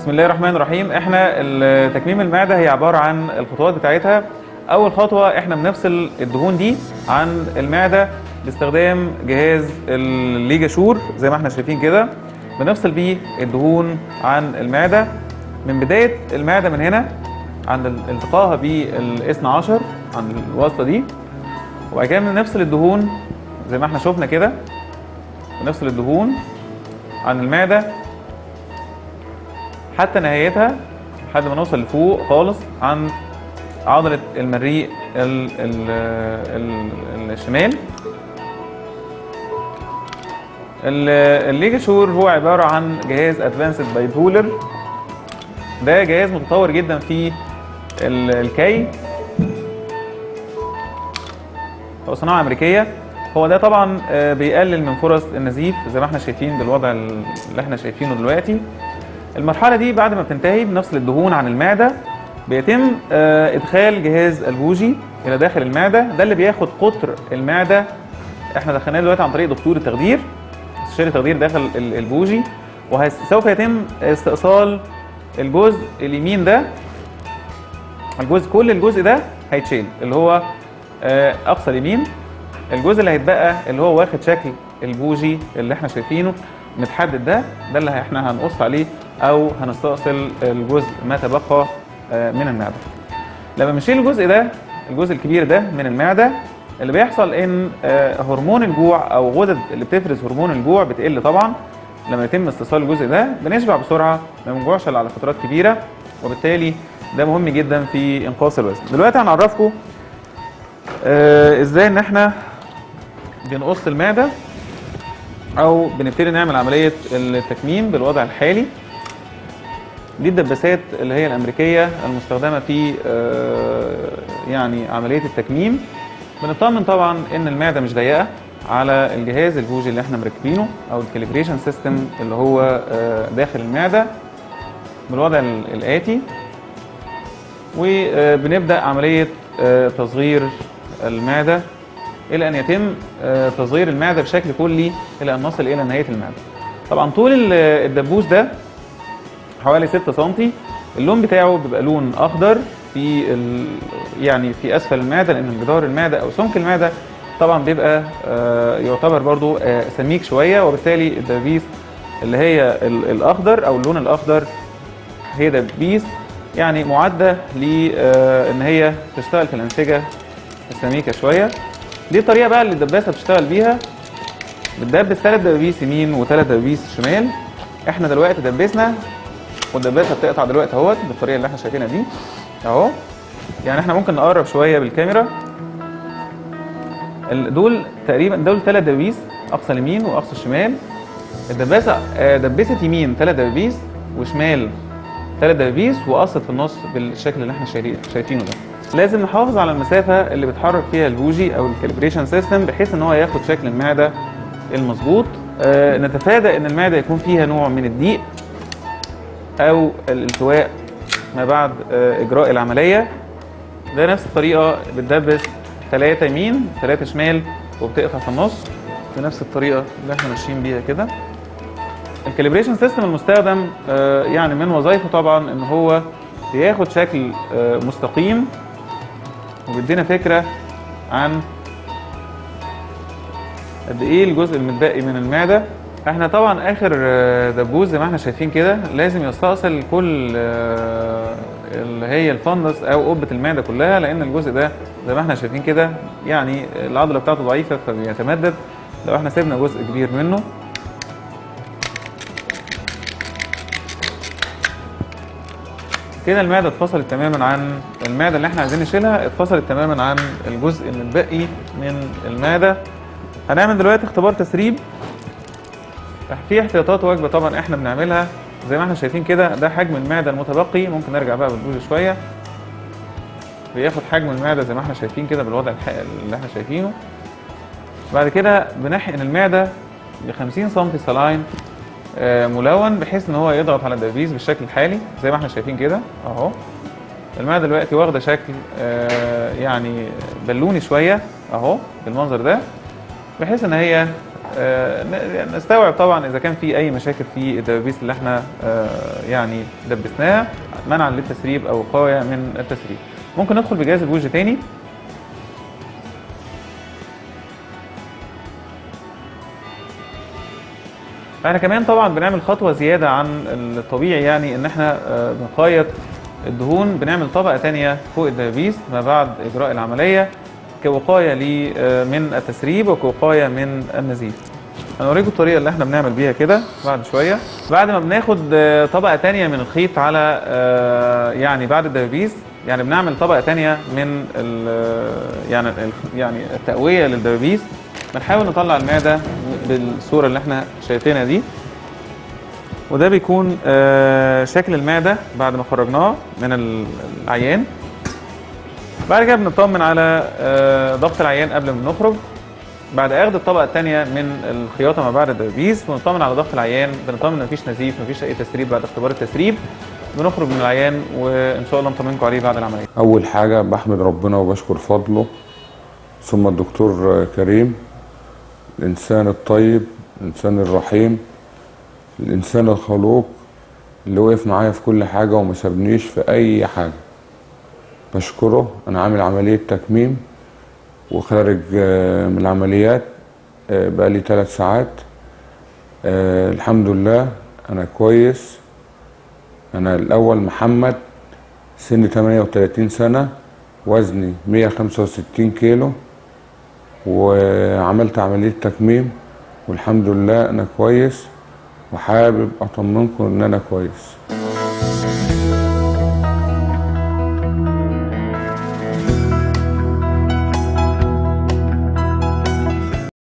بسم الله الرحمن الرحيم احنا ال- تكميم المعده هي عباره عن الخطوات بتاعتها اول خطوه احنا بنفصل الدهون دي عن المعده باستخدام جهاز الليجاشور زي ما احنا شايفين كده بنفصل بيه الدهون عن المعده من بدايه المعده من هنا عند ال- التقائها بالاثنى عشر عند الوصله دي وبعد كده بنفصل الدهون زي ما احنا شفنا كده بنفصل الدهون عن المعده حتى نهايتها لحد ما نوصل لفوق خالص عند عضلة المريء ال ال ال الشمال ال- الليجاشور هو عبارة عن جهاز ادفانسد بايبولر ده جهاز متطور جدا في ال- الكي هو صناعة أمريكية هو ده طبعا آه، بيقلل من فرص النزيف زي ما احنا شايفين بالوضع اللي احنا شايفينه دلوقتي المرحلة دي بعد ما بتنتهي بنفصل الدهون عن المعدة بيتم آه، إدخال جهاز البوجي إلى داخل المعدة ده اللي بياخد قطر المعدة احنا دخلناه دلوقتي عن طريق دكتور التخدير استشاري التخدير داخل ال- البوجي وسوف يتم استئصال الجزء اليمين ده الجزء كل الجزء ده هيتشيل اللي هو آه، اقصى اليمين الجزء اللي هيتبقى اللي هو واخد شكل البوجي اللي احنا شايفينه متحدد ده ده اللي احنا هنقص عليه او هنستأصل الجزء ما تبقى آه، من المعده لما بنشيل الجزء ده الجزء الكبير ده من المعده اللي بيحصل ان آه، هرمون الجوع او غدد اللي بتفرز هرمون الجوع بتقل طبعا لما يتم استئصال الجزء ده بنشبع بسرعه ما بنجوعش الا على فترات كبيره وبالتالي ده مهم جدا في انقاص الوزن دلوقتي هنعرفكم آه، ازاي ان احنا بنقص المعده او بنبتدي نعمل عمليه التكميم بالوضع الحالي دي الدباسات اللي هي الامريكيه المستخدمه في آه، يعني عمليه التكميم بنطمن طبعا ان المعده مش ضيقه على الجهاز البوجي اللي احنا مركبينه او الكاليبريشن سيستم اللي هو آه، داخل المعده بالوضع ال- الاتي وبنبدا عمليه آه، تصغير المعده الى ان يتم آه، تصغير المعده بشكل كلي الى ان نصل الى نهايه المعده طبعا طول ال- الدبوس ده حوالي 6 سم اللون بتاعه بيبقى لون اخضر في ال... يعني في اسفل المعده لان جدار المعده او سمك المعده طبعا بيبقى آه، يعتبر برضو آه، سميك شويه وبالتالي الدبابيس اللي هي ال- الاخضر او اللون الاخضر هي دبابيس يعني معده لان هي تشتغل في الانسجه السميكه شويه دي الطريقه بقى اللي الدباسه بتشتغل بيها بتدبس ثلاث دبابيس يمين وثلاث دبابيس شمال احنا دلوقتي دبسنا والدباسه بتقطع دلوقتي اهوت بالطريقه اللي احنا شايفينها دي اهو يعني احنا ممكن نقرب شويه بالكاميرا ال- دول تقريبا دول ثلاث دبابيس اقصى اليمين واقصى الشمال الدباسه آه، دبست يمين ثلاث دبابيس وشمال ثلاث دبابيس وقصت في النص بالشكل اللي احنا شايفين- شايفينه ده لازم نحافظ على المسافه اللي بيتحرك فيها البوجي او الكاليبريشن سيستم بحيث ان هو ياخد شكل المعده المظبوط آه، نتفادى ان المعده يكون فيها نوع من الضيق او الالتواء ما بعد آه، اجراء العمليه ده نفس الطريقه بتدبس ثلاثة يمين ثلاثة شمال وبتقطع في النص بنفس الطريقه اللي احنا ماشيين بيها كده الكاليبريشن سيستم المستخدم آه، يعني من وظائفه طبعا ان هو بياخد شكل آه، مستقيم وبيدينا فكره عن قد ايه الجزء المتبقي من المعده احنا طبعا اخر آه، دبوس زي ما احنا شايفين كده لازم يستأصل كل آه، اللي هي الفندس او قبه المعده كلها لان الجزء ده زي ما احنا شايفين كده يعني العضله بتاعته ضعيفه فبيتمدد لو احنا سيبنا جزء كبير منه كده المعده اتفصلت تماما عن المعده اللي احنا عايزين نشيلها اتفصلت تماما عن الجزء المتبقي من المعده هنعمل دلوقتي اختبار تسريب في احتياطات وجبه طبعا احنا بنعملها زي ما احنا شايفين كده ده حجم المعده المتبقي ممكن نرجع بقى بالبوز شويه بياخد حجم المعده زي ما احنا شايفين كده بالوضع الح- اللي احنا شايفينه بعد كده بنحقن المعده ب 50 سم سلاين آه، ملون بحيث ان هو يضغط على الدبابيس بالشكل الحالي زي ما احنا شايفين كده اهو المعده دلوقتي واخده شكل آه، يعني بلوني شويه اهو بالمنظر ده بحيث ان هي آه، ن- نستوعب طبعا اذا كان في اي مشاكل في الدبابيس اللي احنا آه، يعني دبسناها منعا للتسريب او وقايه من التسريب ممكن ندخل بجهاز البوج تاني احنا كمان طبعا بنعمل خطوه زياده عن الطبيعي يعني ان احنا آه، بنقايض الدهون بنعمل طبقه تانية فوق الدبابيس ما بعد اجراء العمليه كوقايه لي آه، من التسريب وكوقايه من النزيف هنوريكم الطريقه اللي احنا بنعمل بيها كده بعد شويه بعد ما بناخد آه، طبقه تانية من الخيط على آه، يعني بعد الدبابيس يعني بنعمل طبقه تانية من ال- يعني ال- يعني التقويه للدبابيس بنحاول نطلع المعده بالصوره اللي احنا شايفينها دي وده بيكون آه، شكل المعده بعد ما خرجناه من ال- العيان بعد كده بنطمن على آه، ضغط العيان قبل ما نخرج بعد اخذ الطبقه الثانيه من الخياطه ما بعد الدبابيس بنطمن على ضغط العيان بنطمن ان مفيش نزيف مفيش اي تسريب بعد اختبار التسريب بنخرج من العيان وان شاء الله نطمنكم عليه بعد العمليه أول حاجة بحمد ربنا وبشكر فضله ثم الدكتور كريم الإنسان الطيب الإنسان الرحيم الإنسان الخلوق اللي وقف معايا في كل حاجة وما سابنيش في أي حاجة بشكره أنا عامل عملية تكميم وخارج آه، من العمليات آه، بقالي ثلاث ساعات آه، الحمد لله أنا كويس أنا الأول محمد سن 38 سنة وزني 165 كيلو وعملت عملية تكميم والحمد لله أنا كويس وحابب أطمنكم إن أنا كويس